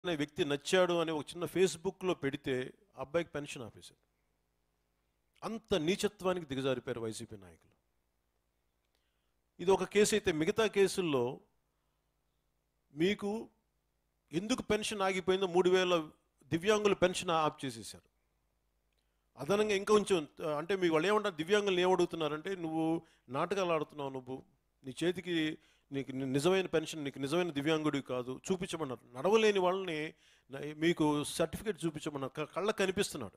అనే వ్యక్తి నచ్చాడు అని ఒక చిన్న ఫేస్బుక్లో పెడితే ఆ అబ్బాయికి పెన్షన్ ఆపేశారు అంత నీచత్వానికి దిగజారిపోయారు వైసీపీ నాయకులు ఇది ఒక కేసు అయితే మిగతా కేసుల్లో మీకు ఎందుకు పెన్షన్ ఆగిపోయిందో మూడు వేల దివ్యాంగుల పెన్షన్ ఆఫ్ చేసేసారు అదనంగా ఇంకా కొంచెం ఆ, అంటే మీకు వాళ్ళు ఏమంటారు దివ్యాంగులు ఏమడుగుతున్నారంటే నువ్వు నాటకాలు ఆడుతున్నావు నువ్వు నీ చేతికి నీకు ని- నిజమైన పెన్షన్ నీకు నిజమైన దివ్యాంగుడివి కాదు చూపించమన్నారు నడవలేని వాళ్ళని న- మీకు సర్టిఫికేట్ చూపించమన్నారు క- కళ్ళకు కనిపిస్తున్నాడు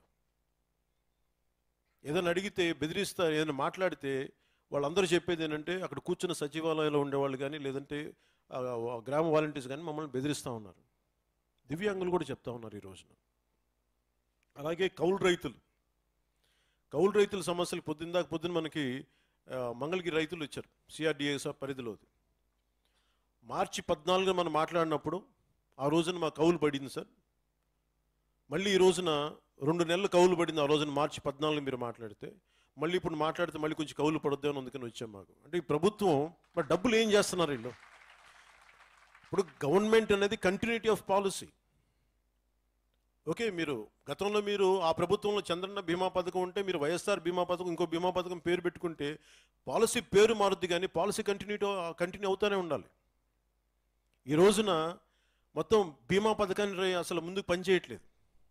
ఏదైనా అడిగితే బెదిరిస్తారు ఏదైనా మాట్లాడితే వాళ్ళందరూ చెప్పేది ఏంటంటే అక్కడ కూర్చున్న సచివాలయంలో ఉండేవాళ్ళు కానీ లేదంటే ఆ, ఆ గ్రామ వాలంటీర్స్ కానీ మమ్మల్ని బెదిరిస్తూ ఉన్నారు దివ్యాంగులు కూడా చెప్తా ఉన్నారు ఈ రోజున అలాగే కౌలు రైతులు కౌలు రైతుల సమస్యలు పొద్దుందాక పొద్దున్న మనకి ఆ, మంగళగిరి రైతులు ఇచ్చారు సిఆర్డిఏ పరిధిలోది మార్చి పద్నాలుగున మనం మాట్లాడినప్పుడు ఆ రోజున మా కౌలు పడింది సార్ మళ్ళీ ఈ రోజున రెండు నెలలు కౌలు పడింది ఆ రోజున మార్చి పద్నాలుగు మీరు మాట్లాడితే మళ్ళీ ఇప్పుడు మాట్లాడితే మళ్ళీ కొంచెం కౌలు పడొద్దు అని అందుకని వచ్చాం మాకు అంటే ఈ ప్రభుత్వం మరి డబ్బులు ఏం చేస్తున్నారు వీళ్ళు ఇప్పుడు గవర్నమెంట్ అనేది కంటిన్యూటీ ఆఫ్ పాలసీ ఓకే మీరు గతంలో మీరు ఆ ప్రభుత్వంలో చంద్రన్న బీమా పథకం ఉంటే మీరు వైఎస్ఆర్ బీమా పథకం ఇంకో బీమా పథకం పేరు పెట్టుకుంటే పాలసీ పేరు మారుద్ది కానీ పాలసీ కంటిన్యూటీ కంటిన్యూ అవుతూనే ఉండాలి ఈ రోజున మొత్తం బీమా పథకాన్ని అసలు ముందుకు పనిచేయట్లేదు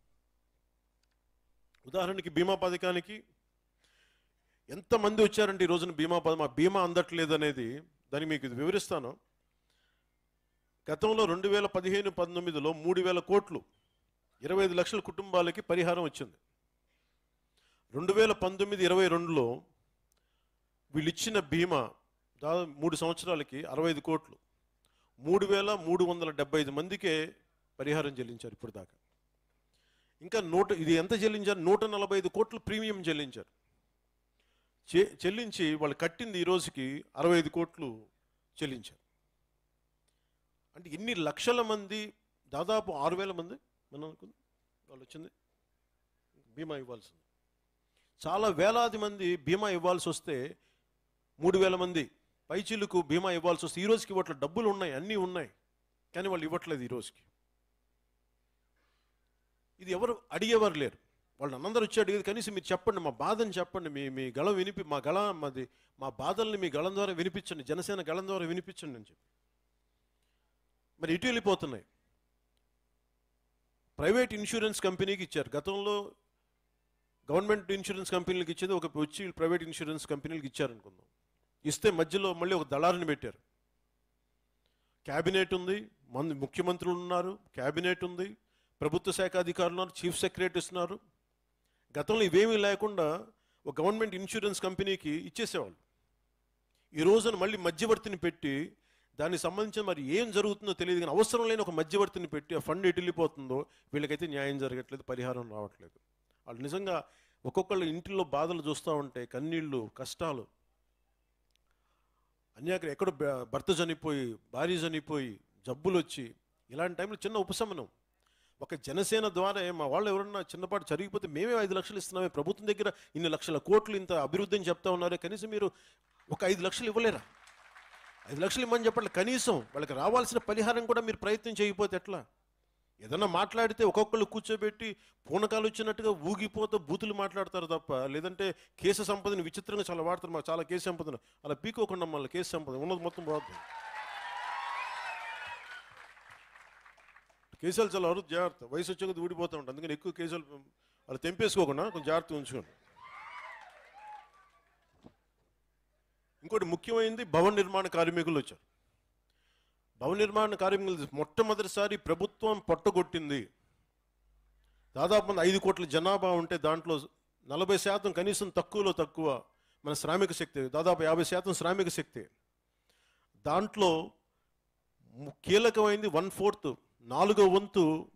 ఉదాహరణకి బీమా పథకానికి ఎంతమంది వచ్చారంటే ఈ రోజున బీమా పథకం మా బీమా అందట్లేదు అనేది దాన్ని మీకు ఇది వివరిస్తాను గతంలో రెండు వేల పదిహేను పంతొమ్మిదిలో మూడు వేల కోట్లు ఇరవై ఐదు లక్షల కుటుంబాలకి పరిహారం వచ్చింది రెండు వేల పంతొమ్మిది ఇరవై రెండులో వీళ్ళు ఇచ్చిన బీమా దాదాపు మూడు సంవత్సరాలకి అరవై ఐదు కోట్లు మూడు వేల మూడు వందల డెబ్బై ఐదు మందికే పరిహారం చెల్లించారు ఇప్పుడు దాకా ఇంకా నూట ఇది ఎంత చెల్లించారు నూట నలభై ఐదు కోట్లు ప్రీమియం చెల్లించారు చె చెల్లించి వాళ్ళు కట్టింది ఈ రోజుకి అరవై ఐదు కోట్లు చెల్లించారు అంటే ఇన్ని లక్షల మంది దాదాపు ఆరు వేల మంది మనం అనుకుంది వాళ్ళు వచ్చింది బీమా ఇవ్వాల్సింది చాలా వేలాది మంది బీమా ఇవ్వాల్సి వస్తే మూడు వేల మంది పైచీలకు బీమా ఇవ్వాల్సి వస్తే ఈ రోజుకి ఇవ్వట్లేదు డబ్బులు ఉన్నాయి అన్నీ ఉన్నాయి కానీ వాళ్ళు ఇవ్వట్లేదు ఈ రోజుకి ఇది ఎవరు అడిగేవారు లేరు వాళ్ళు అందరూ వచ్చి అడిగేది కనీసం మీరు చెప్పండి మా బాధని చెప్పండి మీ మీ గళం వినిపి మా గళ మాది మా బాధల్ని మీ గళం ద్వారా వినిపించండి జనసేన గళం ద్వారా వినిపించండి అని చెప్పి మరి ఇటు వెళ్ళిపోతున్నాయి ప్రైవేట్ ఇన్సూరెన్స్ కంపెనీకి ఇచ్చారు గతంలో గవర్నమెంట్ ఇన్సూరెన్స్ కంపెనీలకు ఇచ్చేది ఒక వచ్చి ప్రైవేట్ ఇన్సూరెన్స్ కంపెనీలకు ఇచ్చారనుకుందాం ఇస్తే మధ్యలో మళ్ళీ ఒక దళారిని పెట్టారు క్యాబినెట్ ఉంది మంది ముఖ్యమంత్రులు ఉన్నారు క్యాబినెట్ ఉంది ప్రభుత్వ శాఖ అధికారులు ఉన్నారు చీఫ్ సెక్రటరీస్ ఉన్నారు గతంలో ఇవేమీ లేకుండా ఒక గవర్నమెంట్ ఇన్సూరెన్స్ కంపెనీకి ఇచ్చేసేవాళ్ళు ఈ రోజున మళ్ళీ మధ్యవర్తిని పెట్టి దానికి సంబంధించి మరి ఏం జరుగుతుందో తెలియదు కానీ అవసరం లేని ఒక మధ్యవర్తిని పెట్టి ఆ ఫండ్ ఎటు వెళ్ళిపోతుందో వీళ్ళకైతే న్యాయం జరగట్లేదు పరిహారం రావట్లేదు వాళ్ళు నిజంగా ఒక్కొక్కళ్ళు ఇంటిలో బాధలు చూస్తూ ఉంటే కన్నీళ్ళు కష్టాలు అన్యాక ఎక్కడో భ- భర్త చనిపోయి భార్య చనిపోయి జబ్బులు వచ్చి ఇలాంటి టైంలో చిన్న ఉపశమనం ఒక జనసేన ద్వారా మా వాళ్ళు ఎవరన్నా చిన్నపాటు జరిగిపోతే మేమే ఐదు లక్షలు ఇస్తున్నామే ప్రభుత్వం దగ్గర ఇన్ని లక్షల కోట్లు ఇంత అభివృద్ధి అని చెప్తా ఉన్నారే కనీసం మీరు ఒక ఐదు లక్షలు ఇవ్వలేరా ఐదు లక్షలు ఇవ్వమని చెప్పండి కనీసం వాళ్ళకి రావాల్సిన పరిహారం కూడా మీరు ప్రయత్నం చేయకపోతే ఎట్లా ఏదన్నా మాట్లాడితే ఒక్కొక్కళ్ళు కూర్చోబెట్టి పూనకాలు వచ్చినట్టుగా ఊగిపోతూ బూతులు మాట్లాడతారు తప్ప లేదంటే కేసు సంపదని విచిత్రంగా చాలా వాడతారు మాకు చాలా కేసు సంపదను అలా పీకోకుండా మళ్ళీ కేసు సంపద ఉన్నది మొత్తం పోతుంది కేసులు చాలా అరుదు జాగ్రత్త వయసు వచ్చే కొద్ది ఊడిపోతూ ఉంటాయి అందుకని ఎక్కువ కేసులు అలా తెంపేసుకోకుండా కొంచెం జాగ్రత్తగా ఉంచుకోండి ఇంకోటి ముఖ్యమైనది భవన నిర్మాణ కార్మికులు వచ్చారు భవన నిర్మాణ కార్మికులు మొట్టమొదటిసారి ప్రభుత్వం పొట్టగొట్టింది దాదాపు మంది ఐదు కోట్ల జనాభా ఉంటే దాంట్లో నలభై శాతం కనీసం తక్కువలో తక్కువ మన శ్రామిక శక్తి దాదాపు యాభై శాతం శ్రామిక శక్తి దాంట్లో ము- కీలకమైంది వన్ ఫోర్త్ నాలుగో వంతు